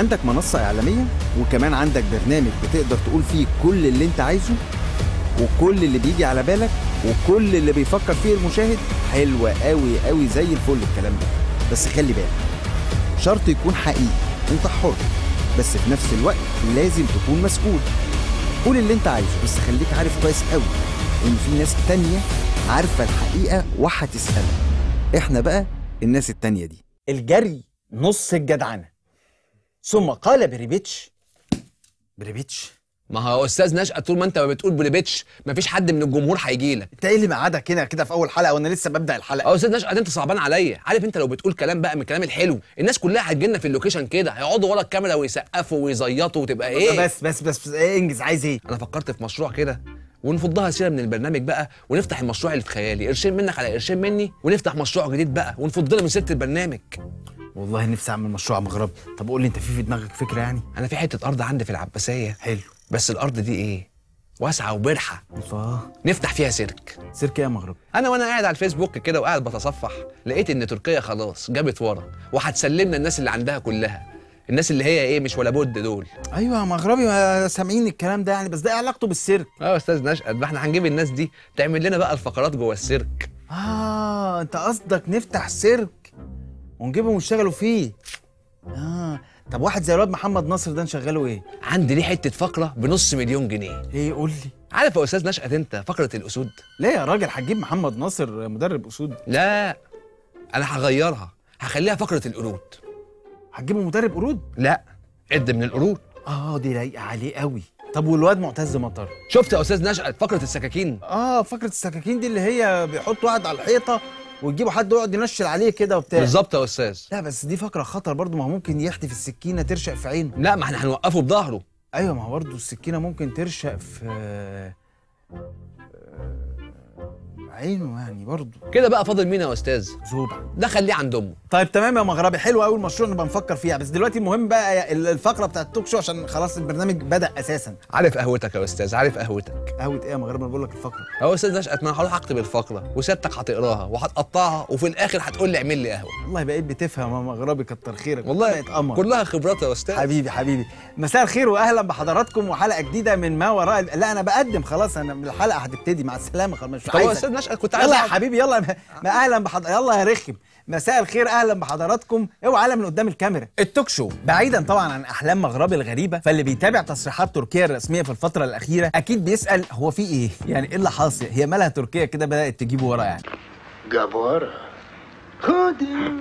عندك منصة إعلامية وكمان عندك برنامج بتقدر تقول فيه كل اللي انت عايزه وكل اللي بيجي على بالك وكل اللي بيفكر فيه المشاهد حلوة قوي قوي زي الفل الكلام ده بس خلي بالك شرط يكون حقيقي انت حر بس في نفس الوقت لازم تكون مسؤول قول اللي انت عايزه بس خليك عارف كويس قوي ان في ناس تانية عارفة الحقيقة وهتسألك احنا بقى الناس التانية دي الجري نص الجدعنة ثم قال بريبيتش بريبيتش ما هو استاذ نشأة طول ما انت ما بتقول بريبيتش مفيش حد من الجمهور هيجي لك انت ايه اللي مقعدك هنا كده في اول حلقة وانا لسه ببدأ الحلقة اه استاذ نشأة انت صعبان عليا عارف انت لو بتقول كلام بقى من الكلام الحلو الناس كلها هتجي لنا في اللوكيشن كده هيقعدوا ورا الكاميرا ويسقفوا ويزيطوا وتبقى ايه بس بس بس, بس ايه انجز عايز ايه انا فكرت في مشروع كده ونفضها سيره من البرنامج بقى ونفتح المشروع اللي في خيالي قرشين منك على قرشين مني ونفتح مشروع جديد بقى ونفضنا من سيره البرنامج والله نفسي اعمل مشروع مغربي طب قول لي انت في في دماغك فكرة يعني انا في حته ارض عندي في العباسيه حلو بس الارض دي ايه واسعه وبرحه الله نفتح فيها سيرك سيرك ايه يا مغربي انا وانا قاعد على الفيسبوك كده وقاعد بتصفح لقيت ان تركيا خلاص جابت ورا وهتسلمنا الناس اللي عندها كلها الناس اللي هي ايه مش ولا بد دول ايوه يا مغربي ما سامعين الكلام ده يعني بس ده إيه علاقته بالسيرك اه يا استاذ نشأت بقى احنا هنجيب الناس دي تعمل لنا بقى الفقرات جوه السيرك اه انت قصدك نفتح سيرك ونجيبهم يشتغلوا فيه اه طب واحد زي الواد محمد ناصر ده نشغله ايه عندي ليه حته فقره بنص مليون جنيه ايه قول لي عارف يا استاذ نشأت انت فقره الاسود ليه يا راجل هتجيب محمد ناصر مدرب اسود لا انا هغيرها هخليها فقره القرود هتجيبه مدرب قرود لا قد من القرود اه دي لايقه عليه قوي طب والواد معتز مطر شفت يا استاذ نشأت فقره السكاكين اه فكره السكاكين دي اللي هي بيحط واحد على الحيطه ويجيبوا حد يقعد ينشل عليه كده وبتاع بالظبط يا استاذ لا بس دي فكره خطر برضو ما هو ممكن يحدف السكينه ترشق في عينه لا ما احنا هنوقفه بظهره ايوه ما هو برضه السكينه ممكن ترشق في آه، عينه يعني برضه كده بقى فاضل مين يا استاذ زوبع ده خليه عند امه طيب تمام يا مغربي حلو قوي المشروع نبقى نفكر فيها بس دلوقتي المهم بقى ال- الفقره بتاعت التوك شو عشان خلاص البرنامج بدا اساسا عارف قهوتك يا استاذ عارف قهوتك قهوه ايه يا مغربي انا بقول لك الفقره هو استاذ نشأت ما انا هروح اكتب الفقره وسيادتك هتقراها وهتقطعها وفي الاخر هتقول لي اعمل لي قهوه والله بقيت بتفهم يا مغربي كتر خيرك والله بقيت قمر كلها خبرات يا استاذ حبيبي حبيبي مساء الخير واهلا بحضراتكم وحلقه جديده من ما وراء ال- لا انا بقدم خلاص انا من الحلقه هتبتدي مع السلامه خلاص مش طب يا عايزك. استاذ نشأت كنت عايز يلا يا أقعد- حبيبي يلا ما ما اهلا بحض... يلا يا رخم مساء الخير اهلا بحضراتكم اوعى من قدام الكاميرا التوك شو بعيدا طبعا عن احلام مغربي الغريبه فاللي بيتابع تصريحات تركيا الرسميه في الفتره الاخيره اكيد بيسال هو في ايه يعني ايه اللي حاصل هي مالها تركيا كده بدات تجيب ورا يعني Gabora. Hadi.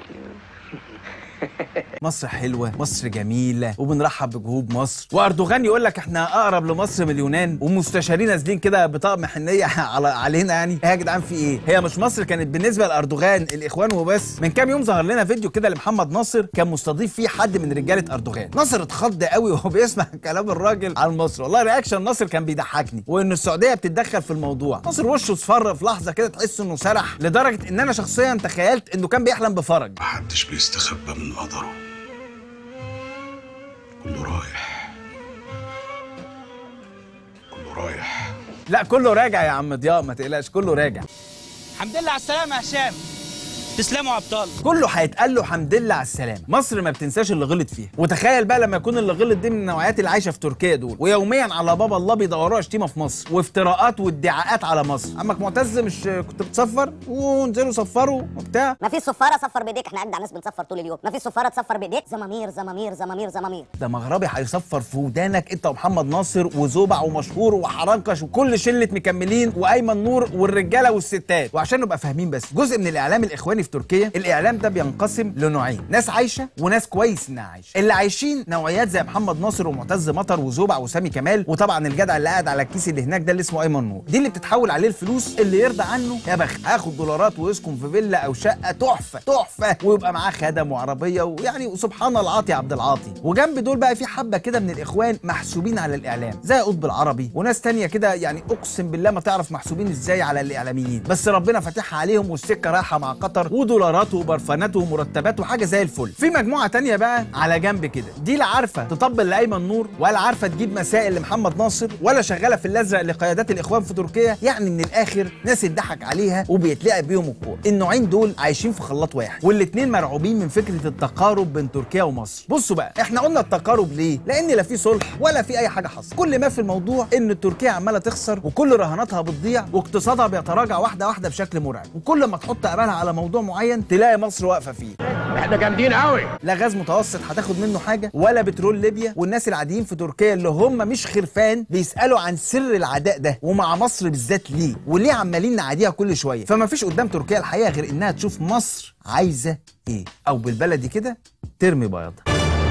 مصر حلوه مصر جميله وبنرحب بجهود مصر واردوغان يقول لك احنا اقرب لمصر من اليونان ومستشارين نازلين كده بطقم حنيه على علينا يعني ايه يا جدعان في ايه هي مش مصر كانت بالنسبه لاردوغان الاخوان وبس من كام يوم ظهر لنا فيديو كده لمحمد ناصر كان مستضيف فيه حد من رجاله اردوغان ناصر اتخض قوي وهو بيسمع كلام الراجل عن مصر والله رياكشن ناصر كان بيضحكني وان السعوديه بتتدخل في الموضوع ناصر وشه اصفر في لحظه كده تحس انه سرح لدرجه ان انا شخصيا تخيلت انه كان بيحلم بفرج محدش بيستخبى من قدره كله رايح كله رايح لا كله راجع يا عم ضياء ما تقلقش كله راجع الحمد لله على السلامة يا هشام تسلموا يا ابطال كله هيتقال له حمد لله على السلامه مصر ما بتنساش اللي غلط فيها وتخيل بقى لما يكون اللي غلط دي من النوعيات اللي عايشه في تركيا دول ويوميا على بابا الله بيدوروها شتيمه في مصر وافتراءات وادعاءات على مصر عمك معتز مش كنت بتصفر وانزلوا صفروا وبتاع ما في صفاره صفر بايديك احنا قاعدين على ناس بنصفر طول اليوم ما في صفاره تصفر بايديك زمامير زمامير زمامير زمامير ده مغربي هيصفر في ودانك انت ومحمد ناصر وزوبع ومشهور وحرنكش وكل شله مكملين وايمن نور والرجاله والستات وعشان نبقى فاهمين بس جزء من الاعلام الاخواني في تركيا الاعلام ده بينقسم لنوعين ناس عايشه وناس كويس انها عايشه اللي عايشين نوعيات زي محمد ناصر ومعتز مطر وزوبع وسامي كمال وطبعا الجدع اللي قاعد على الكيس اللي هناك ده اللي اسمه ايمن نور دي اللي بتتحول عليه الفلوس اللي يرضى عنه يا بخت هياخد دولارات ويسكن في فيلا او شقه تحفه تحفه ويبقى معاه خدم وعربيه ويعني وسبحان العاطي عبد العاطي وجنب دول بقى في حبه كده من الاخوان محسوبين على الاعلام زي قطب العربي وناس تانية كده يعني اقسم بالله ما تعرف محسوبين ازاي على الاعلاميين بس ربنا فاتحها عليهم والسكه رايحه مع قطر ودولارات وبرفانات ومرتبات وحاجه زي الفل في مجموعه تانية بقى على جنب كده دي لا عارفه تطبل لايمن نور ولا عارفه تجيب مسائل لمحمد ناصر ولا شغاله في الازرق لقيادات الاخوان في تركيا يعني من الاخر ناس اتضحك عليها وبيتلعب بيهم الكوره النوعين دول عايشين في خلاط واحد والاتنين مرعوبين من فكره التقارب بين تركيا ومصر بصوا بقى احنا قلنا التقارب ليه لان لا في صلح ولا في اي حاجه حصل كل ما في الموضوع ان تركيا عماله تخسر وكل رهاناتها بتضيع واقتصادها بيتراجع واحده واحده بشكل مرعب وكل ما تحط امالها على موضوع معين تلاقي مصر واقفه فيه احنا جامدين قوي لا غاز متوسط هتاخد منه حاجه ولا بترول ليبيا والناس العاديين في تركيا اللي هم مش خرفان بيسالوا عن سر العداء ده ومع مصر بالذات ليه وليه عمالين نعاديها كل شويه فما فيش قدام تركيا الحقيقه غير انها تشوف مصر عايزه ايه او بالبلدي كده ترمي بياضها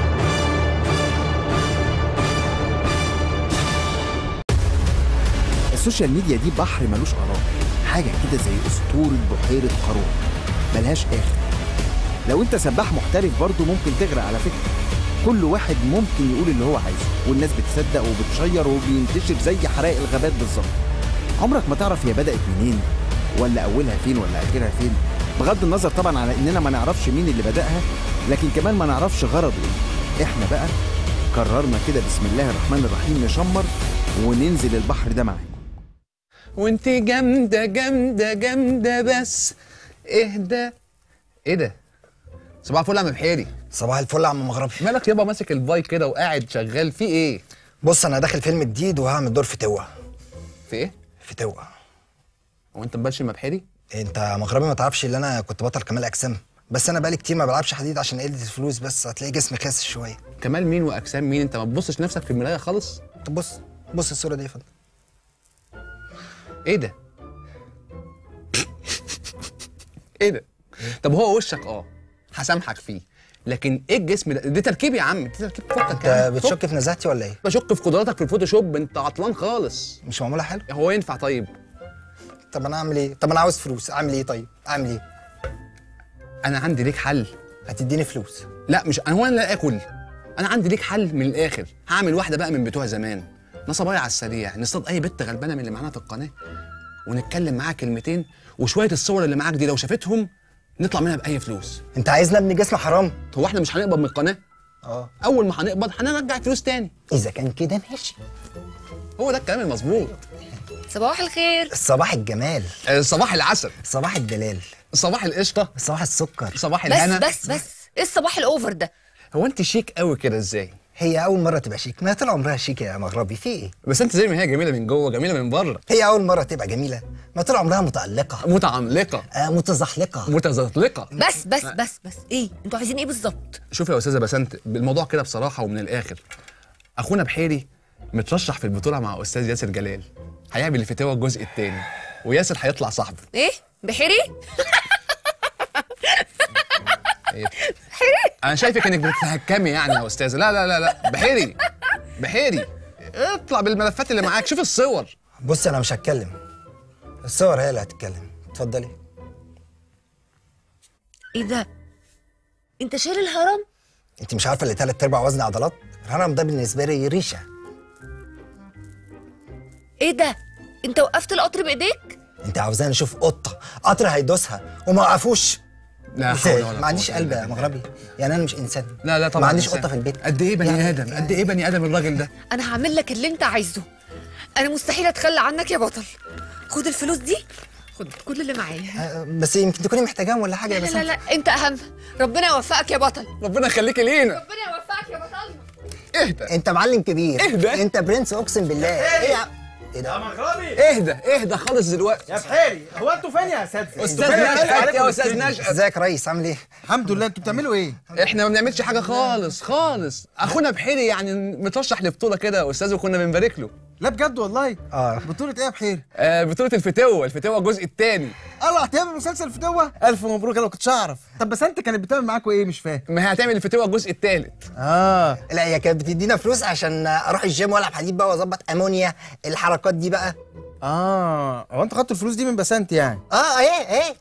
السوشيال ميديا دي بحر ملوش قرار حاجه كده زي اسطوره بحيره قارون ملهاش اخر لو انت سباح محترف برضه ممكن تغرق على فكره كل واحد ممكن يقول اللي هو عايزه والناس بتصدق وبتشير وبينتشر زي حرائق الغابات بالظبط عمرك ما تعرف هي بدأت منين ولا أولها فين ولا آخرها فين بغض النظر طبعا على إننا ما نعرفش مين اللي بدأها لكن كمان ما نعرفش غرضه إيه إحنا بقى قررنا كده بسم الله الرحمن الرحيم نشمر وننزل البحر ده معاكم وانت جامده جامده جامده بس اهدى ايه ده صباح الفل يا عم بحيري صباح الفل يا عم مغربي مالك يابا ماسك الفاي كده وقاعد شغال في ايه بص انا داخل فيلم جديد وهعمل دور فتوة في ايه فتوة هو انت مبالش مع بحيري انت مغربي ما تعرفش ان انا كنت بطل كمال اجسام بس انا بقالي كتير ما بلعبش حديد عشان قله الفلوس بس هتلاقي جسمي خاسس شويه كمال مين واجسام مين انت ما تبصش نفسك في المرايه خالص طب بص بص الصوره دي يا فندم ايه ده ايه ده طب هو وشك اه هسامحك فيه لكن ايه الجسم ده دي تركيب يا عم دي تركيب فكك انت يا عم. بتشك في نزاهتي ولا ايه بشك في قدراتك في الفوتوشوب انت عطلان خالص مش معموله حلو هو ينفع طيب طب انا اعمل ايه طب انا عاوز فلوس اعمل ايه طيب اعمل ايه انا عندي ليك حل هتديني فلوس لا مش انا هو انا لا اكل انا عندي ليك حل من الاخر هعمل واحده بقى من بتوع زمان نصبايا على السريع نصطاد اي بنت غلبانه من اللي معانا في القناه ونتكلم معاها كلمتين وشويه الصور اللي معاك دي لو شافتهم نطلع منها باي فلوس انت عايزني ابني جسم حرام هو احنا مش هنقبض من القناه اه اول ما هنقبض هنرجع فلوس تاني اذا كان كده ماشي هو ده الكلام المظبوط صباح الخير صباح الجمال آه، صباح العسل صباح الدلال صباح القشطه صباح السكر صباح بس الهنا بس بس ايه الصباح الاوفر ده هو انت شيك قوي كده ازاي هي اول مره تبقى شيك ما طول عمرها شيك يا مغربي في ايه بس انت زي ما هي جميله من جوه جميله من بره هي اول مره تبقى جميله ما طول عمرها متالقه متعملقه آه متزحلقه متزلقه بس بس بس بس ايه انتوا عايزين ايه بالظبط شوف يا استاذه بسنت الموضوع كده بصراحه ومن الاخر اخونا بحيري مترشح في البطوله مع استاذ ياسر جلال هيعمل الفتاوى الجزء الثاني وياسر هيطلع صاحبه ايه بحيري إيه؟ انا شايفك انك بتتهكمي يعني يا استاذه لا لا لا لا بحيري بحيري اطلع بالملفات اللي معاك شوف الصور بص انا مش هتكلم الصور هي اللي هتتكلم اتفضلي ايه ده انت شايل الهرم انت مش عارفه اللي تلات ارباع وزن عضلات الهرم ده بالنسبه لي ريشه ايه ده انت وقفت القطر بايديك انت عاوزاني اشوف قطه قطر هيدوسها وما وقفوش لا ازاي؟ حول ولا ما عنديش قوة قلب إلا يا بالله. مغربي يعني انا مش انسان لا لا طبعا ما عنديش إنسان. قطه في البيت قد ايه بني يعني- ادم قد ايه بني ادم الراجل ده انا هعمل لك اللي انت عايزه انا مستحيل اتخلى عنك يا بطل خد الفلوس دي خد كل اللي معايا آه، بس يمكن تكوني محتاجاهم ولا حاجه لا يا لا بس لا, لا انت اهم ربنا يوفقك يا بطل ربنا يخليكي لينا ربنا يوفقك يا بطل اهدى انت معلم كبير اهدى. انت برنس اقسم بالله ايه يا ايه ده مغربي اهدى اهدى خالص دلوقتي يا بحيري هو انتوا فين يا اساتذه استاذ انتوا فين؟ نشأت عليكم يا استاذ الاستوديو. نشأت ازيك يا ريس عامل ايه الحمد لله انتوا بتعملوا ايه احنا ما بنعملش حاجه خالص خالص اخونا بحيري يعني مترشح لبطوله كده يا استاذ وكنا بنبارك له لا بجد والله اه بطولة ايه يا بحيري؟ آه بطوله الفتوه الفتوه الجزء الثاني الله هتعمل مسلسل فتوة؟ ألف مبروك أنا ما كنتش أعرف طب بس أنت كانت بتعمل معاكوا إيه مش فاهم ما هي هتعمل الفتوه الجزء الثالث آه لا هي كانت بتدينا فلوس عشان اروح الجيم والعب حديد بقى واظبط امونيا الحركات دي بقى آه هو أنت خدتوا الفلوس دي من بسنت يعني اه ايه ايه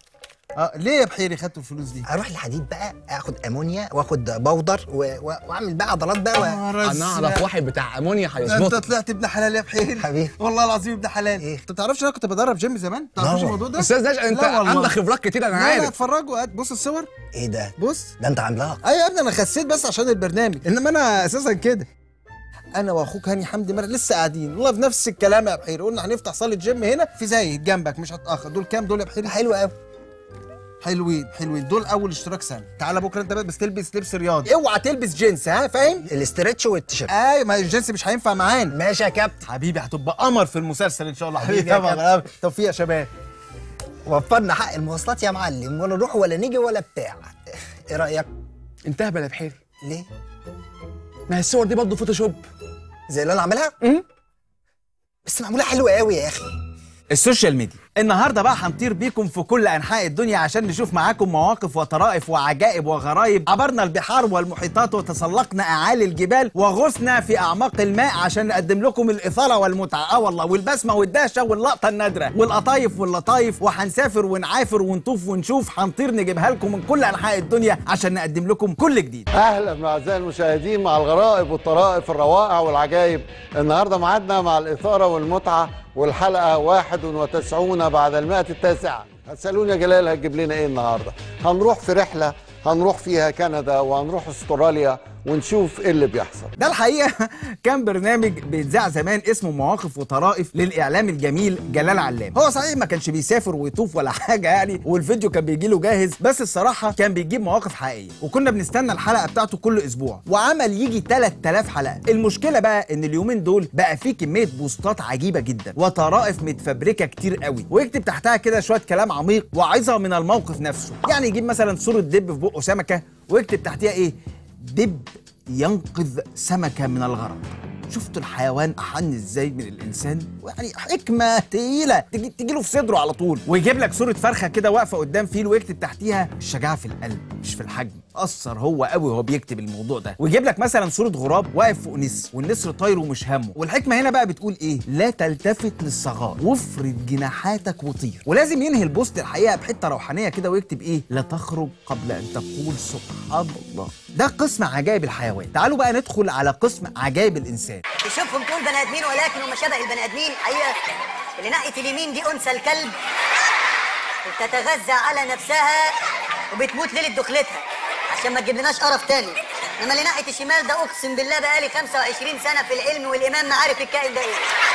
اه ليه يا بحيري خدتوا الفلوس دي اروح الحديد بقى اخد امونيا واخد بودر و... و... واعمل بقى عضلات بقى و... انا اعرف واحد بتاع امونيا انت هيظبطك طلعت ابن حلال يا بحيري حبيبي. والله العظيم ابن حلال إيه؟ انت تعرفش انا كنت بدرب جيم زمان لا تعرفش والله. الموضوع ده استاذ ناجي انت لا والله. عندك خبرات كتير انا لا لا عارف اتفرجوا هات بص الصور ايه ده بص ده انت عملاق ايوه يا ابني انا خسيت بس عشان البرنامج انما انا اساسا كده انا واخوك هاني حمدي مرة لسه قاعدين والله في نفس الكلام يا بحيري قلنا هنفتح صاله جيم هنا في زايد جنبك مش هتاخر دول كام دول يا بحيري حلو قوي حلوين حلوين دول اول اشتراك سنه تعالى بكره انت بقى بس تلبس لبس رياضي اوعى تلبس جينز ها فاهم الاسترتش والتيشيرت ايوه ما الجينز مش هينفع معانا ماشي يا كابتن حبيبي هتبقى قمر في المسلسل ان شاء الله حبيبي حبيبي يا طبعا توفيق يا شباب وفرنا حق المواصلات يا معلم ولا نروح ولا نيجي ولا بتاع ايه رايك انت اهبل يا بحيري ليه ما هي الصور دي برضه فوتوشوب زي اللي انا عاملها بس معموله حلوه قوي يا اخي السوشيال ميديا النهارده بقى هنطير بيكم في كل انحاء الدنيا عشان نشوف معاكم مواقف وطرائف وعجائب وغرايب عبرنا البحار والمحيطات وتسلقنا اعالي الجبال وغصنا في اعماق الماء عشان نقدم لكم الاثاره والمتعه اه والله والبسمه والدهشه واللقطه النادره والقطايف واللطايف وهنسافر ونعافر ونطوف ونشوف هنطير نجيبها لكم من كل انحاء الدنيا عشان نقدم لكم كل جديد اهلا اعزائي المشاهدين مع الغرائب والطرائف الروائع والعجائب النهارده معادنا مع الاثاره والمتعه والحلقه 91 بعد المائة التاسعة هتسالوني يا جلال هتجيب لنا ايه النهارده هنروح في رحله هنروح فيها كندا وهنروح استراليا ونشوف ايه اللي بيحصل ده الحقيقه كان برنامج بيتذاع زمان اسمه مواقف وطرائف للاعلام الجميل جلال علام هو صحيح ما كانش بيسافر ويطوف ولا حاجه يعني والفيديو كان بيجي له جاهز بس الصراحه كان بيجيب مواقف حقيقيه وكنا بنستنى الحلقه بتاعته كل اسبوع وعمل يجي 3000 حلقه المشكله بقى ان اليومين دول بقى فيه كميه بوستات عجيبه جدا وطرائف متفبركه كتير قوي ويكتب تحتها كده شويه كلام عميق وعظه من الموقف نفسه يعني يجيب مثلا صوره دب في بقه سمكه ويكتب تحتها ايه دب ينقذ سمكة من الغرق شفتوا الحيوان أحن ازاي من الإنسان؟ يعني حكمة تقيلة تجي, تجي له في صدره على طول ويجيب لك صورة فرخة كده واقفة قدام فيل ويكتب تحتيها الشجاعة في القلب مش في الحجم أثر هو قوي وهو بيكتب الموضوع ده ويجيب لك مثلا صورة غراب واقف فوق نسر والنسر طاير ومش همه والحكمة هنا بقى بتقول إيه؟ لا تلتفت للصغار وافرد جناحاتك وطير ولازم ينهي البوست الحقيقة بحتة روحانية كده ويكتب إيه؟ لا تخرج قبل أن تقول سبحان الله ده قسم عجائب الحيوان تعالوا بقى ندخل على قسم عجائب الإنسان تشوفهم تقول بني ادمين ولكن هم شبه البني ادمين حقيقه اللي ناحيه اليمين دي انثى الكلب بتتغذى على نفسها وبتموت ليله دخلتها عشان ما تجيب لناش قرف تاني انما اللي ناحيه الشمال ده اقسم بالله بقالي 25 سنه في العلم والامام ما عارف الكائن ده ايه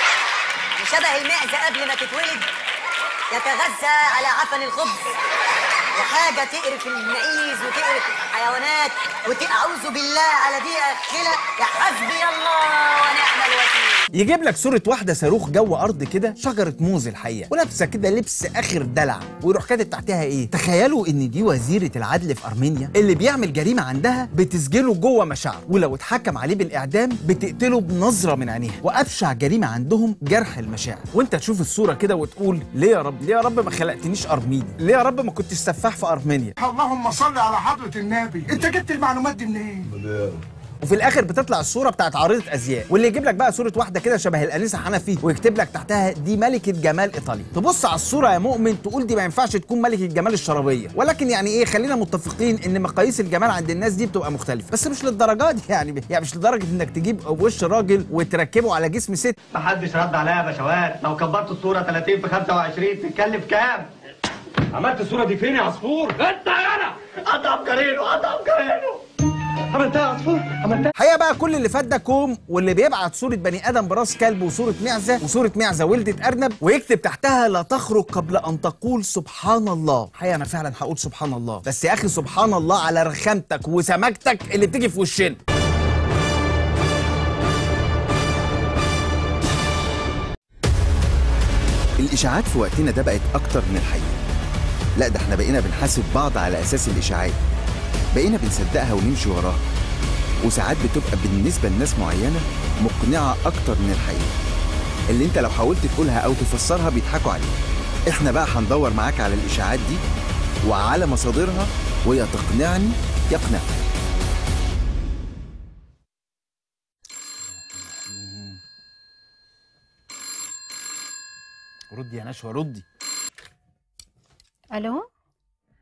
شبه المعزه قبل ما تتولد يتغذى على عفن الخبز وحاجه تقرف المعيز وتقرف الحيوانات وتعوذ بالله على دي اخله يا حسبي الله ونعم الوكيل يجيب لك صورة واحدة صاروخ جو أرض كده شجرة موز الحقيقة ولابسة كده لبس آخر دلع ويروح كاتب تحتها إيه؟ تخيلوا إن دي وزيرة العدل في أرمينيا اللي بيعمل جريمة عندها بتسجله جوه مشاعره ولو اتحكم عليه بالإعدام بتقتله بنظرة من عينيها وأبشع جريمة عندهم جرح المشاعر وأنت تشوف الصورة كده وتقول ليه يا رب؟ ليه يا رب ما خلقتنيش أرميني؟ ليه يا رب ما كنتش سفاح في أرمينيا؟ اللهم صل على حضرة النبي انت جبت المعلومات دي منين وفي الاخر بتطلع الصوره بتاعت عارضه ازياء واللي يجيب لك بقى صوره واحده كده شبه الانسه حنفي ويكتب لك تحتها دي ملكه جمال ايطاليا تبص على الصوره يا مؤمن تقول دي ما ينفعش تكون ملكه جمال الشرابيه ولكن يعني ايه خلينا متفقين ان مقاييس الجمال عند الناس دي بتبقى مختلفه بس مش للدرجه دي يعني يعني مش لدرجه انك تجيب وش راجل وتركبه على جسم ست محدش رد عليا يا باشوات لو كبرت الصورة 30 في 25 تتكلف كام؟ عملت الصورة دي فين يا عصفور؟ انت يا انا اضرب كارينو اضرب كارينو عملتها يا عصفور عملتها الحقيقه بقى كل اللي فات ده كوم واللي بيبعت صوره بني ادم براس كلب وصوره معزه وصوره معزه ولدت ارنب ويكتب تحتها لا تخرج قبل ان تقول سبحان الله الحقيقه انا فعلا هقول سبحان الله بس يا اخي سبحان الله على رخامتك وسماجتك اللي بتيجي في وشنا الإشاعات في وقتنا ده بقت أكتر من الحقيقة لا ده احنا بقينا بنحاسب بعض على أساس الإشاعات بقينا بنصدقها ونمشي وراها وساعات بتبقى بالنسبة لناس معينة مقنعة أكتر من الحقيقة اللي انت لو حاولت تقولها أو تفسرها بيضحكوا عليك احنا بقى هندور معاك على الإشاعات دي وعلى مصادرها ويا تقنعني يقنعك ردي يا نشوى ردي الو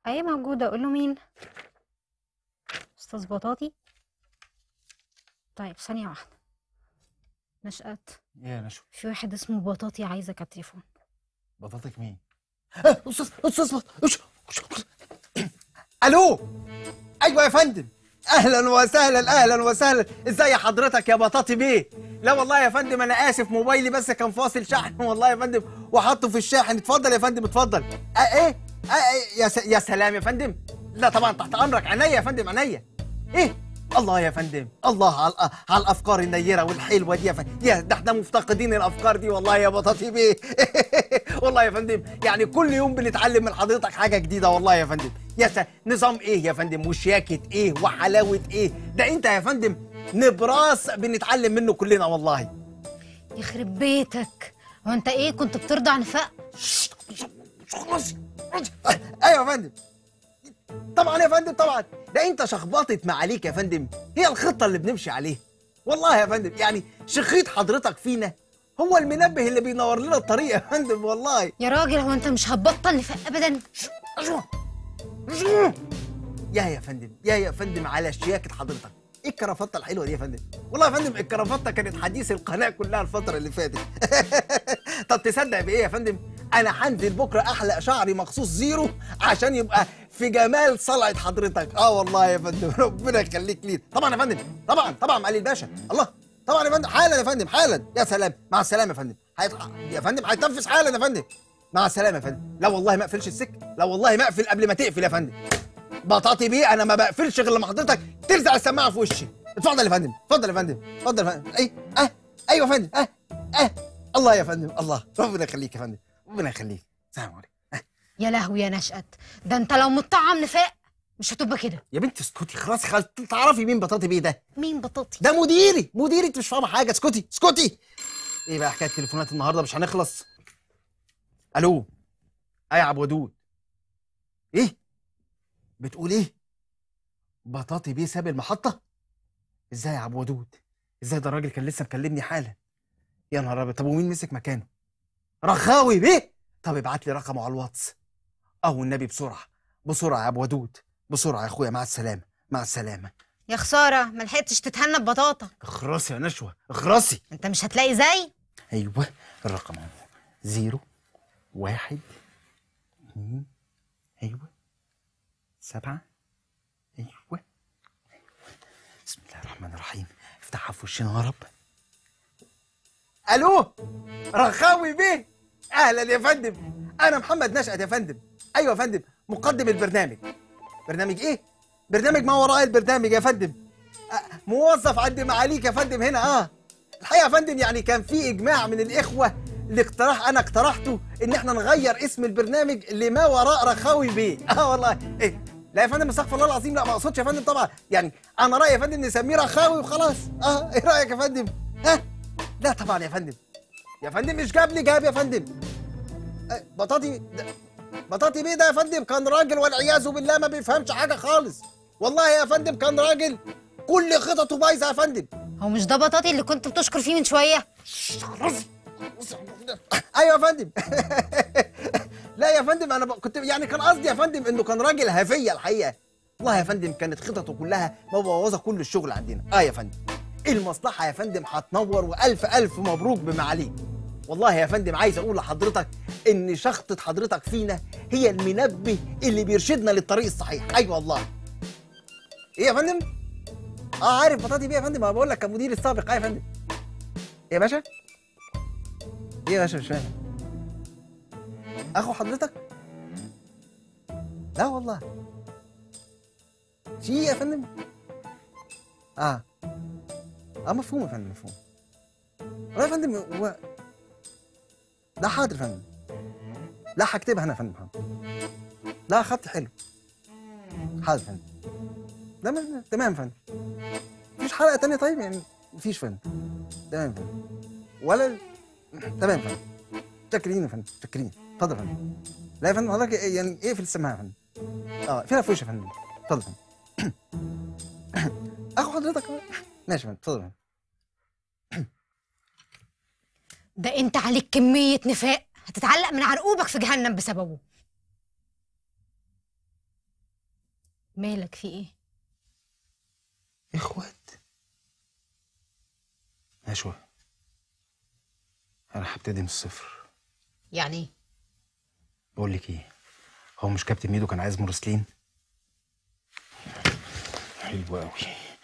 ايه موجودة اقول له مين استاذ بطاطي طيب ثانية واحدة نشأت يا نشوى في واحد اسمه بطاطي عايزك على التليفون بطاطك مين؟ آه، استاذ استاذ أش- أش- الو ايوه يا فندم اهلا وسهلا اهلا وسهلا ازاي حضرتك يا بطاطي بيه لا والله يا فندم انا اسف موبايلي بس كان فاصل شحن والله يا فندم وحطه في الشاحن اتفضل يا فندم اتفضل أه ايه أه إيه؟ يا, س... يا سلام يا فندم لا طبعا تحت امرك عينيا يا فندم عينيا ايه الله يا فندم الله على الأ- على الافكار النيره والحلوه دي يا فندم يا ده احنا مفتقدين الافكار دي والله يا بطاطي بيه والله يا فندم يعني كل يوم بنتعلم من حضرتك حاجه جديده والله يا فندم يا س... نظام ايه يا فندم وشياكه ايه وحلاوه ايه ده انت يا فندم نبراس بنتعلم منه كلنا والله يخرب بيتك هو انت ايه كنت بترضع نفاق خلاص ايوه يا فندم طبعا يا فندم طبعا ده انت شخبطت معاليك يا فندم هي الخطه اللي بنمشي عليها والله يا فندم يعني شخيط حضرتك فينا هو المنبه اللي بينور لنا الطريق يا فندم والله يا راجل هو انت مش هتبطل نفاق ابدا يا يا فندم يا يا فندم على شياكة حضرتك ايه الكرافته الحلوه دي يا فندم والله يا فندم الكرافته كانت حديث القناه كلها الفتره اللي فاتت طب تصدق بايه يا فندم انا هنزل بكره احلق شعري مخصوص زيرو عشان يبقى في جمال صلعه حضرتك اه والله يا فندم ربنا يخليك لينا طبعا يا فندم طبعا طبعا معالي الباشا الله طبعا يا فندم حالا يا فندم حالا يا سلام مع السلامه يا فندم هيتح... يا فندم هيتنفس حالا يا فندم مع السلامه يا فندم لا والله ما اقفلش السكه لا والله ما اقفل قبل ما تقفل يا فندم بطاطي بيه انا ما بقفلش غير لما حضرتك تلزق السماعه في وشي اتفضل يا فندم اتفضل يا فندم اتفضل يا فندم اي اه ايوه يا فندم اه اه الله يا فندم الله ربنا يخليك يا فندم ربنا يخليك سلام عليكم يا لهوي يا نشأت ده انت لو مطعم نفاق مش هتبقى كده يا بنت اسكتي خلاص خلاص تعرفي مين بطاطي بيه ده مين بطاطي ده مديري مديري انت مش فاهمه حاجه اسكتي اسكتي ايه بقى حكايه تليفونات النهارده مش هنخلص الو اي يا عبد ودود ايه بتقول ايه بطاطي بيه ساب المحطه ازاي يا عبد ودود ازاي ده الراجل كان لسه مكلمني حالا يا نهار ابيض طب ومين مسك مكانه رخاوي بيه طب ابعت لي رقمه على الواتس او النبي بسرعه بسرعه يا ابو ودود بسرعه يا اخويا مع السلامه مع السلامه يا خساره ما لحقتش تتهنى ببطاطا اخرسي يا نشوه اخرسي انت مش هتلاقي زي ايوه الرقم اهو زيرو واحد اتنين ايوه سبعة ايوه بسم الله الرحمن الرحيم افتحها في وشنا يا رب الو رخاوي بيه اهلا يا فندم انا محمد نشأت يا فندم ايوه يا فندم مقدم البرنامج برنامج ايه برنامج ما وراء البرنامج يا فندم أه، موظف عند معاليك يا فندم هنا اه الحقيقه يا فندم يعني كان في اجماع من الاخوه لاقتراح انا اقترحته ان احنا نغير اسم البرنامج لما وراء رخاوي بيه اه والله ايه لا يا فندم استغفر الله العظيم لا ما اقصدش يا فندم طبعا يعني انا رايي يا فندم نسميه رخاوي وخلاص اه ايه رايك يا فندم ها لا طبعا يا فندم يا فندم مش جاب لي جاب يا فندم آه، بطاطي ده بطاطي بيه ده يا فندم كان راجل والعياذ بالله ما بيفهمش حاجه خالص والله يا فندم كان راجل كل خططه بايظه يا فندم هو مش ده بطاطي اللي كنت بتشكر فيه من شويه ايوه يا فندم لا يا فندم انا ب- كنت يعني كان قصدي يا فندم انه كان راجل هفيه الحقيقه والله يا فندم كانت خططه كلها مبوظه كل الشغل عندنا اه يا فندم المصلحه يا فندم هتنور والف الف مبروك بمعاليك والله يا فندم عايز اقول لحضرتك ان شخطة حضرتك فينا هي المنبه اللي بيرشدنا للطريق الصحيح ايوه والله ايه يا فندم اه عارف بطاطي بيه يا فندم ما بقول لك كمدير السابق اه يا فندم ايه يا باشا ايه يا باشا مش فاهم اخو حضرتك لا والله في يا فندم اه اه مفهوم يا فندم مفهوم والله يا فندم هو لا حاضر يا فندم لا هكتبها انا يا فندم حاضر لا خط حلو حاضر يا فندم لا ما- تمام يا فندم مفيش حلقه تانية طيب يعني مفيش فندم تمام يا فندم ولا تمام يا فندم متشكرين يا فندم متشكرين اتفضل يا فندم لا يا فندم حضرتك يعني اقفل السماعه يا فندم اه فيها في وشي يا فندم اتفضل يا فندم اخو حضرتك أهو. ماشي يا فندم اتفضل يا فندم ده انت عليك كميه نفاق هتتعلق من عرقوبك في جهنم بسببه مالك في ايه اخوات نشوى انا هبتدي من الصفر يعني ايه بقول لك ايه هو مش كابتن ميدو كان عايز مرسلين حلو قوي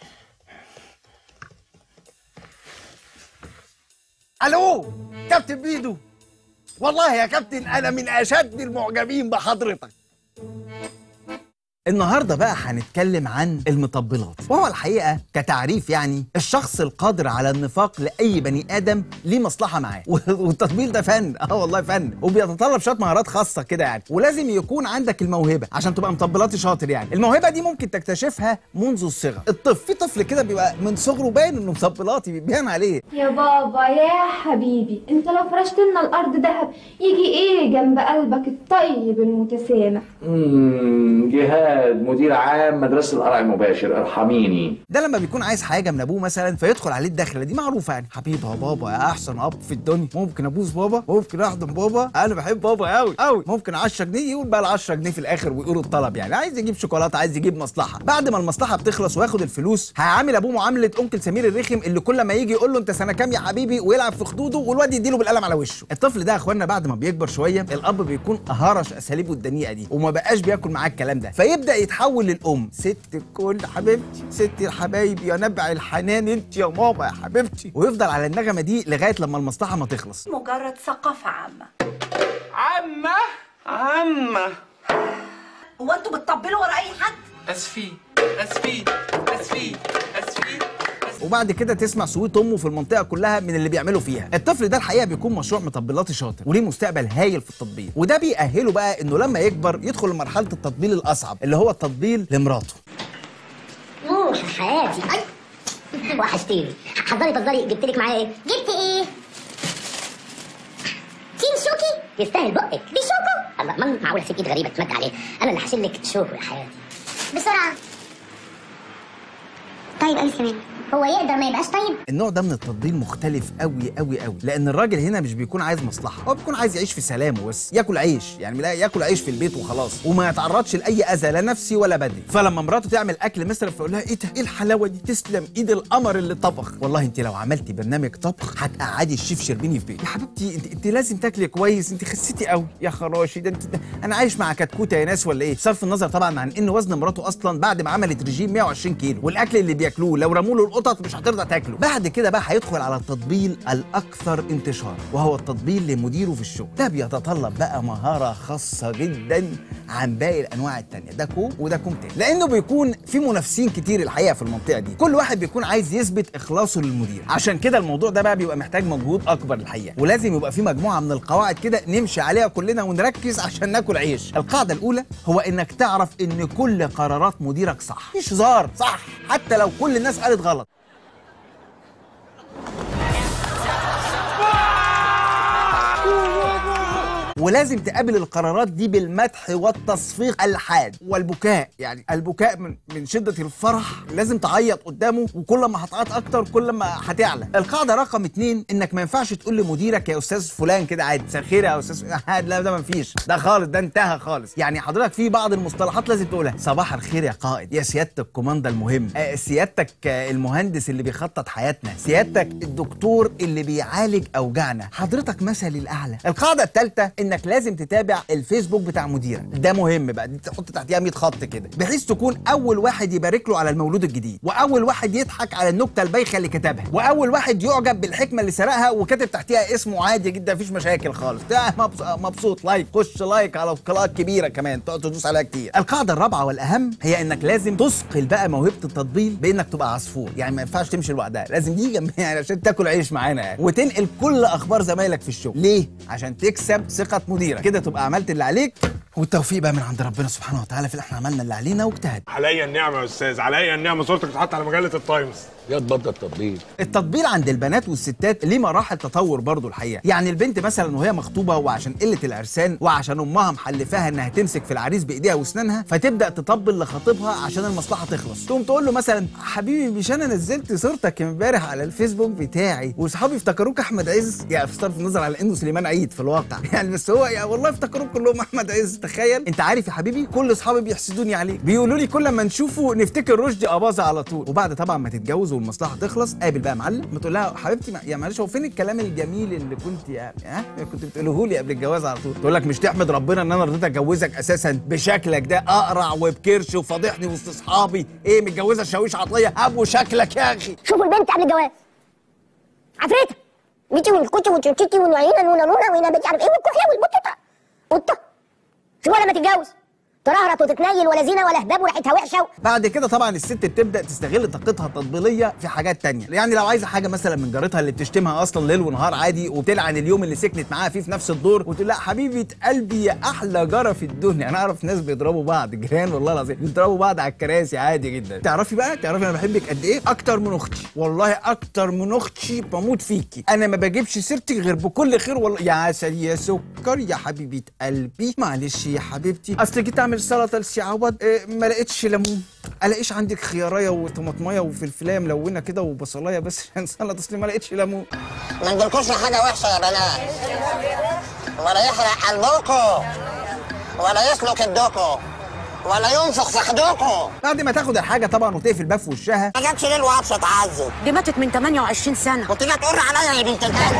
الو كابتن ميدو والله يا كابتن انا من اشد المعجبين بحضرتك النهارده بقى هنتكلم عن المطبلات وهو الحقيقه كتعريف يعني الشخص القادر على النفاق لاي بني ادم ليه مصلحه معاه والتطبيل ده فن اه والله فن وبيتطلب شويه مهارات خاصه كده يعني ولازم يكون عندك الموهبه عشان تبقى مطبلاتي شاطر يعني الموهبه دي ممكن تكتشفها منذ الصغر الطفل في طفل كده بيبقى من صغره باين انه مطبلاتي بيبان عليه يا بابا يا حبيبي انت لو فرشت لنا الارض دهب يجي ايه جنب قلبك الطيب المتسامح مم، جهاد مدير عام مدرسة القرع المباشر ارحميني ده لما بيكون عايز حاجه من ابوه مثلا فيدخل عليه الدخله دي معروفه يعني حبيبي يا بابا يا احسن اب في الدنيا ممكن ابوس بابا ممكن احضن بابا انا بحب بابا قوي قوي ممكن 10 جنيه يقول بقى ال 10 جنيه في الاخر ويقولوا الطلب يعني عايز يجيب شوكولاته عايز يجيب مصلحه بعد ما المصلحه بتخلص وياخد الفلوس هيعامل ابوه معامله انكل سمير الرخم اللي كل ما يجي يقول له انت سنه كام يا حبيبي ويلعب في خدوده والواد يديله بالقلم على وشه الطفل ده يا اخوانا بعد ما بيكبر شويه الاب بيكون هرش اساليبه الدنيئه دي وما بقاش بياكل معاه الكلام ده فيبدا يتحول للام ست الكل حبيبتي ست الحبايب يا نبع الحنان انت يا ماما يا حبيبتي ويفضل على النغمه دي لغايه لما المصلحه ما تخلص مجرد ثقافة عامة عمة عمة هو انتوا بتطبلوا ورا اي حد؟ اسفين اسفين اسفين اسفين وبعد كده تسمع صوت امه في المنطقه كلها من اللي بيعملوا فيها الطفل ده الحقيقه بيكون مشروع مطبلاتي شاطر وليه مستقبل هايل في التطبيل وده بيأهله بقى انه لما يكبر يدخل لمرحله التطبيل الاصعب اللي هو التطبيل لمراته نور حياتي اي وحشتيني حضري بصدري جبت لك معايا ايه جبت ايه تين شوكي يستاهل بقك دي شوكو الله ما معقول اسيب ايد غريبه تمد عليه انا اللي هشيل لك شوكو يا حياتي بسرعه طيب الف كمان هو يقدر ما يبقاش طيب النوع ده من التطبيل مختلف قوي قوي قوي لان الراجل هنا مش بيكون عايز مصلحه هو بيكون عايز يعيش في سلام وبس ياكل عيش يعني لا ياكل عيش في البيت وخلاص وما يتعرضش لاي اذى لا نفسي ولا بدني فلما مراته تعمل اكل مسرف فيقول لها ايه ده ايه الحلاوه دي تسلم ايد القمر اللي طبخ والله انت لو عملتي برنامج طبخ هتقعدي الشيف شربيني في بيت يا حبيبتي انت, انت لازم تاكلي كويس انت خسيتي قوي يا خراشي ده انت ده انا عايش مع كتكوته يا ناس ولا ايه صرف النظر طبعا عن ان وزن مراته اصلا بعد ما عملت رجيم 120 كيلو والاكل اللي بياكلوه لو رموا له القطط مش هترضى تاكله بعد كده بقى هيدخل على التطبيل الاكثر انتشارا وهو التطبيل لمديره في الشغل ده بيتطلب بقى مهاره خاصه جدا عن باقي الانواع التانية ده كوم وده كوم تاني لانه بيكون في منافسين كتير الحقيقه في المنطقه دي كل واحد بيكون عايز يثبت اخلاصه للمدير عشان كده الموضوع ده بقى بيبقى محتاج مجهود اكبر الحقيقه ولازم يبقى في مجموعه من القواعد كده نمشي عليها كلنا ونركز عشان ناكل عيش القاعده الاولى هو انك تعرف ان كل قرارات مديرك صح مش هزار صح حتى لو كل الناس قالت غلط ولازم تقابل القرارات دي بالمدح والتصفيق الحاد والبكاء يعني البكاء من من شده الفرح لازم تعيط قدامه وكل ما هتعيط اكتر كل ما هتعلى القاعده رقم اتنين انك ما ينفعش تقول لمديرك يا استاذ فلان كده عادي مساء الخير يا استاذ لا ده ما فيش ده خالص ده انتهى خالص يعني حضرتك في بعض المصطلحات لازم تقولها صباح الخير يا قائد يا سياده الكوماندا المهم آه، سيادتك آه، المهندس اللي بيخطط حياتنا سيادتك الدكتور اللي بيعالج اوجاعنا حضرتك مثلي الاعلى القاعده الثالثه انك لازم تتابع الفيسبوك بتاع مديرك ده مهم بقى دي تحط تحتيها 100 خط كده بحيث تكون اول واحد يبارك له على المولود الجديد واول واحد يضحك على النكته البايخه اللي كتبها واول واحد يعجب بالحكمه اللي سرقها وكاتب تحتيها اسمه عادي جدا مفيش مشاكل خالص ده مبس- مبسوط لايك خش لايك على قناه كبيره كمان تقعد تدوس عليها كتير القاعده الرابعه والاهم هي انك لازم تثقل بقى موهبه التطبيل بانك تبقى عصفور يعني ما ينفعش تمشي لوحدها لازم دي جنب يعني عشان تاكل عيش معانا يعني وتنقل كل اخبار زمايلك في الشغل ليه عشان تكسب ثقه مديرك كده تبقى عملت اللي عليك والتوفيق بقى من عند ربنا سبحانه وتعالى في اللي احنا عملنا اللي علينا واجتهد عليا النعمه يا استاذ عليا النعمه صورتك تتحط على مجله التايمز يا تبطل التطبيل التطبيل عند البنات والستات ليه مراحل تطور برضو الحقيقه يعني البنت مثلا وهي مخطوبه وعشان قله العرسان وعشان امها محلفاها انها تمسك في العريس بايديها واسنانها فتبدا تطبل لخطيبها عشان المصلحه تخلص تقوم تقول له مثلا حبيبي مش انا نزلت صورتك امبارح على الفيسبوك بتاعي واصحابي افتكروك احمد عز يعني بصرف النظر على انه سليمان عيد في الواقع يعني بس هو يعني والله افتكروك كلهم احمد عز تخيل انت عارف يا حبيبي كل اصحابي بيحسدوني عليك بيقولوا لي كل ما نشوفه نفتكر رشدي اباظه على طول وبعد طبعا ما تتجوز والمصلحه تخلص قابل بقى معلم ما تقول لها حبيبتي ما- يا معلش هو فين الكلام الجميل اللي كنت يعني ها كنت بتقوله لي قبل الجواز على طول تقول لك مش تحمد ربنا ان انا رضيت اتجوزك اساسا بشكلك ده اقرع وبكرش وفاضحني وسط اصحابي ايه متجوزه شاويش عطيه ابو شكلك يا اخي شوفوا البنت قبل الجواز عفريتة بيتي والكوتي والتوتيتي والعينة نونا نونا وهنا مش عارف ايه والكحلة والبطوطة قطة شوفوا لما تتجوز ترهرط وتتنيل ولا زينة ولا هباب وريحتها وحشة بعد كده طبعا الست بتبدا تستغل طاقتها التطبيليه في حاجات تانية يعني لو عايزه حاجه مثلا من جارتها اللي بتشتمها اصلا ليل ونهار عادي وبتلعن اليوم اللي سكنت معاها فيه في نفس الدور وتقول لها حبيبه قلبي يا احلى جاره في الدنيا انا اعرف ناس بيضربوا بعض جيران والله العظيم بيضربوا بعض على الكراسي عادي جدا تعرفي بقى تعرفي انا بحبك قد ايه اكتر من اختي والله اكتر من اختي بموت فيكي انا ما بجيبش سيرتك غير بكل خير والله يا عسل يا سكر يا حبيبه قلبي معلش يا حبيبتي اصل جيت اعمل سلطه لسي عوض إيه ما لقيتش ليمون الاقيش عندك خياريه وطماطمايه وفلفلايه ملونه كده وبصلايه بس عشان سلطه اصل ما لقيتش ليمون ما نقولكوش حاجة وحشة يا بنات ولا يحرق قلبكم ولا يسلك الدوكو ولا ينفخ في خدوكو بعد ما تاخد الحاجه طبعا وتقفل باب في وشها ما جاتش ليل وعطشة تعذب دي ماتت من 28 سنة وتيجي تقر عليا يا بنت الكلب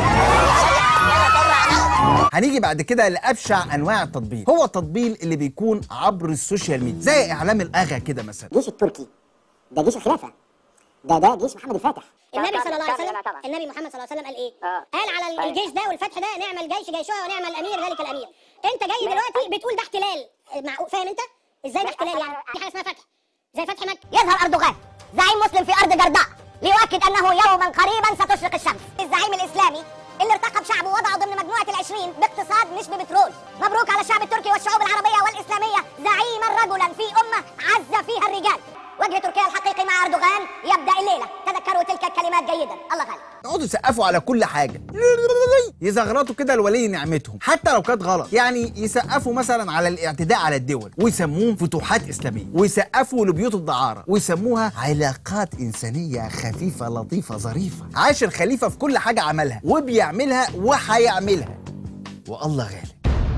هنيجي بعد كده لابشع انواع التطبيل هو التطبيل اللي بيكون عبر السوشيال ميديا زي اعلام الاغا كده مثلا الجيش التركي ده جيش الخلافة ده ده جيش محمد الفاتح النبي صلى الله عليه وسلم النبي محمد صلى الله عليه وسلم قال ايه؟ قال على الجيش ده والفتح ده نعمل جيش جيشها ونعمل الامير ذلك الامير. انت جاي دلوقتي بتقول ده احتلال مع فاهم انت؟ ازاي ده احتلال يعني؟ في حاجه اسمها فتح. زي فتح مكه. يظهر أردوغان زعيم مسلم في أرض جرداء ليؤكد أنه يوما قريبا ستشرق الشمس الزعيم الإسلامي اللي ارتقب شعبه وضعه ضمن مجموعة العشرين باقتصاد مش ببترول مبروك على الشعب التركي والشعوب العربية والإسلامية زعيما رجلا في أمة عز فيها الرجال وجه تركيا الحقيقي مع أردوغان يبدأ الليلة تذكروا تلك الكلمات جيدا الله غالب يقعدوا يسقفوا على كل حاجه يزغرطوا كده لولي نعمتهم حتى لو كانت غلط يعني يسقفوا مثلا على الاعتداء على الدول ويسموه فتوحات اسلاميه ويسقفوا لبيوت الدعاره ويسموها علاقات انسانيه خفيفه لطيفه ظريفه عاش الخليفه في كل حاجه عملها وبيعملها وهيعملها والله غالب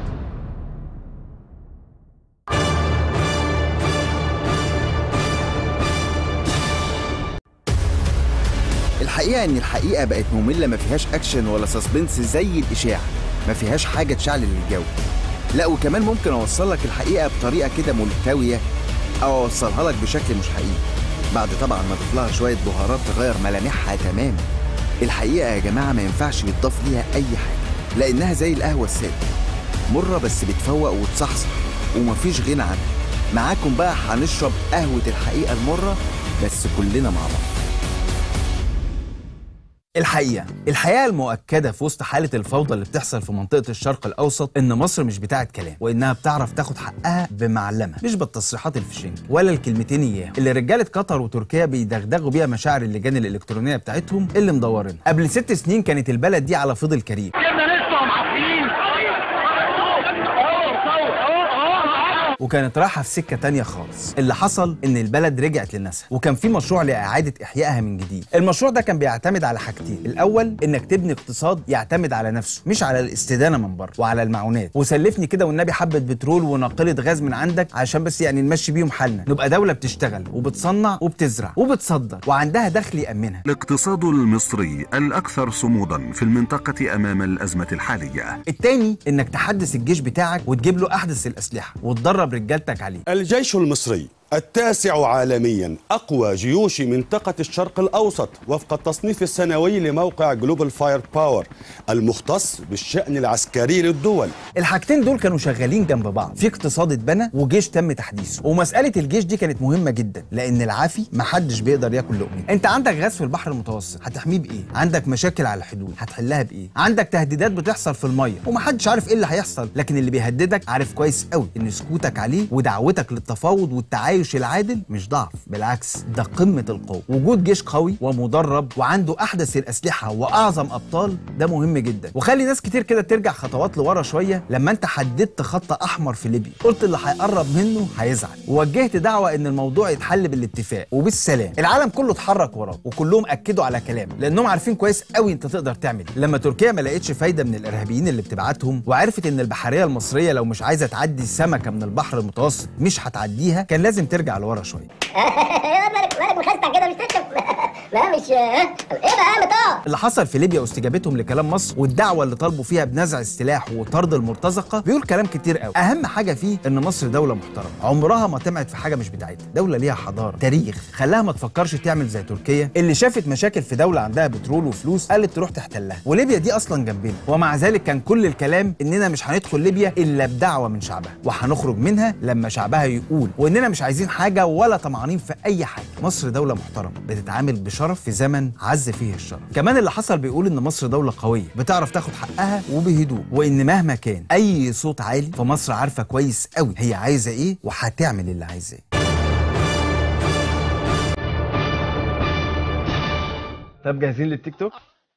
الحقيقه ان الحقيقه بقت ممله ما فيهاش اكشن ولا سسبنس زي الاشاعه ما فيهاش حاجه تشعل الجو لا وكمان ممكن اوصل لك الحقيقه بطريقه كده ملتويه او اوصلها لك بشكل مش حقيقي بعد طبعا ما اضيف لها شويه بهارات تغير ملامحها تماما الحقيقه يا جماعه ما ينفعش يتضاف ليها اي حاجه لانها زي القهوه الساده مره بس بتفوق وتصحصح ومفيش غنى عنها معاكم بقى هنشرب قهوه الحقيقه المره بس كلنا مع بعض الحقيقة الحقيقة المؤكدة في وسط حالة الفوضى اللي بتحصل في منطقة الشرق الأوسط إن مصر مش بتاعة كلام وإنها بتعرف تاخد حقها بمعلمة مش بالتصريحات الفشنج ولا الكلمتين إياها اللي رجالة قطر وتركيا بيدغدغوا بيها مشاعر اللجان الإلكترونية بتاعتهم اللي مدورينها قبل ست سنين كانت البلد دي على فضل كريم وكانت رايحه في سكه تانية خالص اللي حصل ان البلد رجعت للناسها وكان في مشروع لاعاده احيائها من جديد المشروع ده كان بيعتمد على حاجتين الاول انك تبني اقتصاد يعتمد على نفسه مش على الاستدانه من بره وعلى المعونات وسلفني كده والنبي حبه بترول وناقله غاز من عندك عشان بس يعني نمشي بيهم حالنا نبقى دوله بتشتغل وبتصنع وبتزرع وبتصدر وعندها دخل يامنها الاقتصاد المصري الأكثر صمودا في المنطقة أمام الأزمة الحالية التاني انك تحدث الجيش بتاعك وتجيب له احدث الاسلحه وتدرب رجالتك عليه الجيش المصري التاسع عالميا أقوى جيوش منطقة الشرق الأوسط وفق التصنيف السنوي لموقع جلوبال فاير باور المختص بالشأن العسكري للدول الحاجتين دول كانوا شغالين جنب بعض في اقتصاد اتبنى وجيش تم تحديثه ومساله الجيش دي كانت مهمه جدا لان العافي محدش بيقدر ياكل لقمه انت عندك غاز في البحر المتوسط هتحميه بايه عندك مشاكل على الحدود هتحلها بايه عندك تهديدات بتحصل في الميه ومحدش عارف ايه اللي هيحصل لكن اللي بيهددك عارف كويس قوي ان سكوتك عليه ودعوتك للتفاوض والتعايش التعايش العادل مش ضعف بالعكس ده قمه القوه وجود جيش قوي ومدرب وعنده احدث الاسلحه واعظم ابطال ده مهم جدا وخلي ناس كتير كده ترجع خطوات لورا شويه لما انت حددت خط احمر في ليبيا قلت اللي هيقرب منه هيزعل ووجهت دعوه ان الموضوع يتحل بالاتفاق وبالسلام العالم كله اتحرك وراه وكلهم اكدوا على كلامه لانهم عارفين كويس قوي انت تقدر تعمل إيه. لما تركيا ما لقتش فايده من الارهابيين اللي بتبعتهم وعرفت ان البحريه المصريه لو مش عايزه تعدي سمكه من البحر المتوسط مش هتعديها كان لازم ترجع لورا شويه مالك مالك مخستع كده مش تكتب لا مش ايه بقى مطار اللي حصل في ليبيا واستجابتهم لكلام مصر والدعوه اللي طالبوا فيها بنزع السلاح وطرد المرتزقه بيقول كلام كتير قوي اهم حاجه فيه ان مصر دوله محترمه عمرها ما طمعت في حاجه مش بتاعتها دوله ليها حضاره تاريخ خلاها ما تفكرش تعمل زي تركيا اللي شافت مشاكل في دوله عندها بترول وفلوس قالت تروح تحتلها وليبيا دي اصلا جنبنا ومع ذلك كان كل الكلام اننا مش هندخل ليبيا الا بدعوه من شعبها وهنخرج منها لما شعبها يقول واننا مش عايزين حاجه ولا طمعانين في اي حاجه مصر دوله محترمه بتتعامل بشرف في زمن عز فيه الشرف كمان اللي حصل بيقول ان مصر دوله قويه بتعرف تاخد حقها وبهدوء وان مهما كان اي صوت عالي فمصر عارفه كويس قوي هي عايزه ايه وهتعمل اللي عايزاه طب جاهزين للتيك توك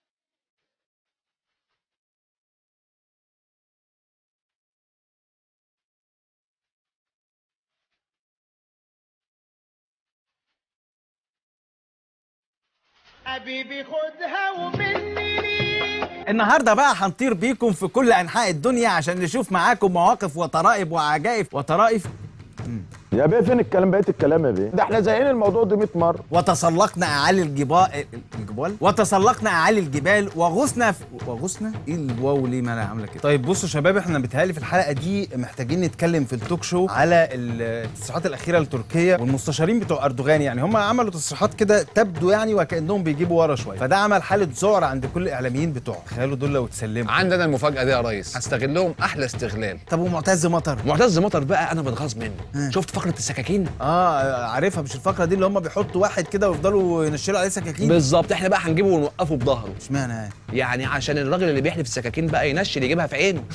حبيبي خدها ومني النهارده بقى هنطير بيكم في كل انحاء الدنيا عشان نشوف معاكم مواقف وطرائف وعجائب وطرائف يا بيه فين الكلام بقيه الكلام يا بيه ده احنا زينا الموضوع ده 100 مره وتسلقنا اعالي الجبال الجبال وتسلقنا اعالي الجبال وغصنا في... وغصنا ايه الواو ليه ما انا عامله كده طيب بصوا يا شباب احنا بيتهيألي في الحلقه دي محتاجين نتكلم في التوك شو على التصريحات الاخيره لتركيا والمستشارين بتوع اردوغان يعني هم عملوا تصريحات كده تبدو يعني وكانهم بيجيبوا ورا شويه فده عمل حاله ذعر عند كل الاعلاميين بتوعه تخيلوا دول لو اتسلموا عندنا المفاجاه دي يا ريس هستغلهم احلى استغلال طب ومعتز مطر معتز مطر بقى انا بتغاظ منه شفت فقره السكاكين اه عارفها مش الفقره دي اللي هم بيحطوا واحد كده ويفضلوا ينشلوا عليه سكاكين بالظبط احنا بقى هنجيبه ونوقفه بظهره اشمعنى يعني عشان الراجل اللي بيحلف السكاكين بقى ينشل يجيبها في عينه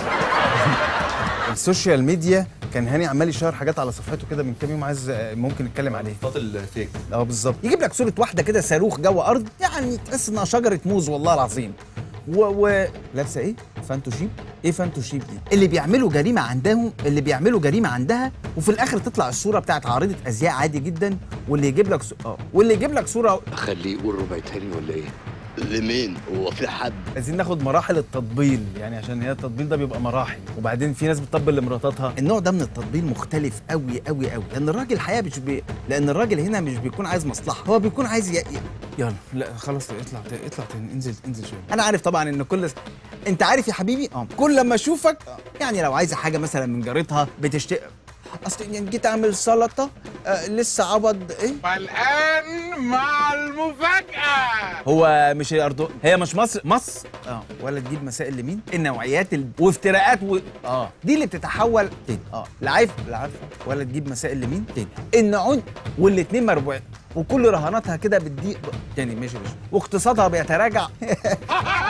السوشيال ميديا كان هاني عمال يشير حاجات على صفحته كده من كام يوم عايز آه، ممكن نتكلم عليه فاضل فيك اه بالظبط يجيب لك صوره واحده كده صاروخ جوه ارض يعني تحس انها شجره موز والله العظيم و, و... لابسه ايه فانتو شيب ايه فانتو شيب دي اللي بيعملوا جريمه عندهم اللي بيعملوا جريمه عندها وفي الاخر تطلع الصوره بتاعت عارضه ازياء عادي جدا واللي يجيب لك ص... اه واللي يجيب لك صوره اخليه يقول ربع تاني ولا ايه؟ لمين؟ هو في حد عايزين ناخد مراحل التطبيل يعني عشان هي التطبيل ده بيبقى مراحل وبعدين في ناس بتطبل لمراتاتها النوع ده من التطبيل مختلف قوي قوي قوي لان الراجل الحقيقه مش بي... لان الراجل هنا مش بيكون عايز مصلحه هو بيكون عايز ي... ي... يلا لا خلاص اطلع ت- اطلع ت- انزل انزل شويه انا عارف طبعا ان كل انت عارف يا حبيبي اه كل لما اشوفك يعني لو عايزه حاجه مثلا من جارتها بتشتري اصل يعني جيت اعمل سلطه آه لسه عبد ايه والآن مع المفاجأة هو مش الأردو هي مش مصر مصر اه ولا تجيب مسائل لمين النوعيات ال... وافتراءات و... اه دي اللي بتتحول تاني اه العيف العيف ولا تجيب مسائل لمين تاني النعون والاتنين مربوعين وكل رهاناتها كده بتضيق تاني ماشي ماشي واقتصادها بيتراجع